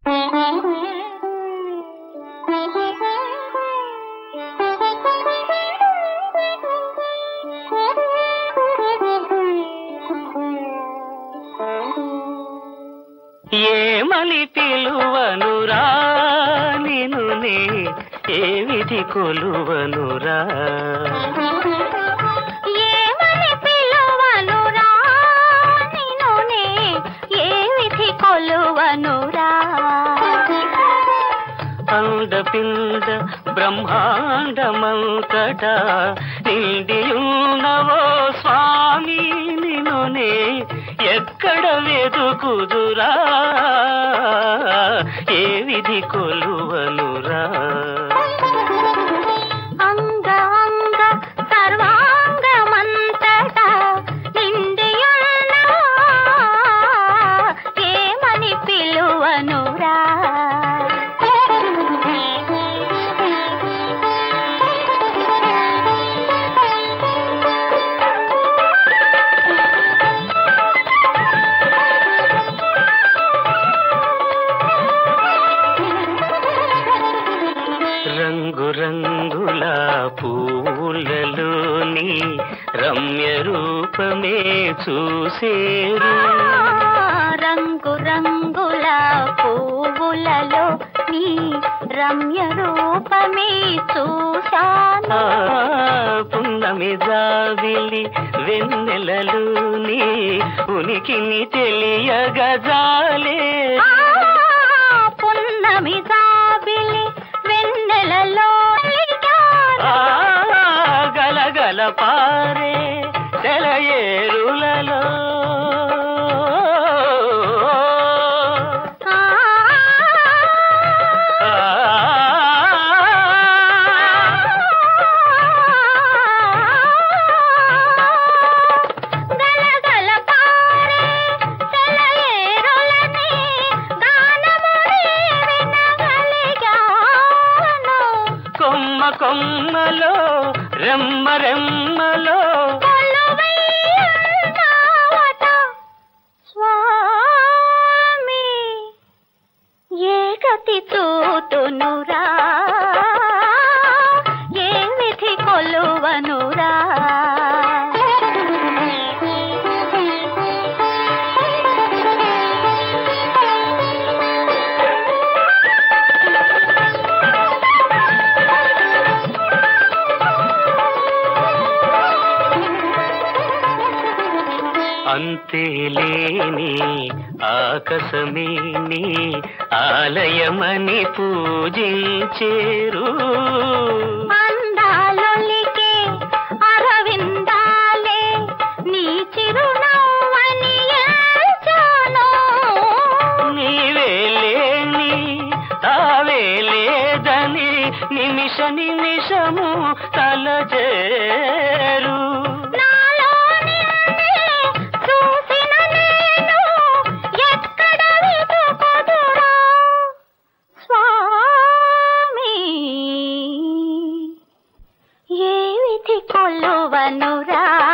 ఏమని పిలువనురా నిను నే ఏ విధి కొలువనురా ఏమని పిలువనురా నిన్నునే ఏ విధి కొలువనురా అండపిండ బ్రహ్మాండమంతట నిండియున్నవో స్వామి నినునే ఎక్కడ వెతుకుదురా ఏ విధి కొలువనురా అంగ అంగ సర్వాంగమంతటా నిండియున్న ఏమని పిలువనురా రంగు రంగుల పూలలోని రమ్య రూపమే చూసేరు రంగు రంగుల పువ్వులలో నీ రమ్య రూపమే చూశాను ఆ పున్నమి జావిలి వెన్నెలలోని ఉనికిని తెలియగజాలే ఆ, పున్నమి జాబిలి వెన్నెలలో ఆ గలగల పారే తెలయేరులలో ఆ, ఆ గలగల పారే సెలయేరులని గానముని వినగలిగాను. కొమ్మ కొమ్మలో రెమ్మ రెమ్మలో కొలువైయున్నావట స్వామి ఏ గతి చూతునురా ఏ విధి కొలువనురా అంతేలేని ఆకాశమేని ఆలయమని పూజించేరు అందాలొలికే అరవిందాలే నీ చిరునవ్వని ఏల్చాను. నీవే లేని తావే లేదని నిమిష నిమిషము తలచేరు నాలో నిన్నే చూసిన నేను ఎక్కడ వెతుకుదురా స్వామి ఏ విధి కొలువనురా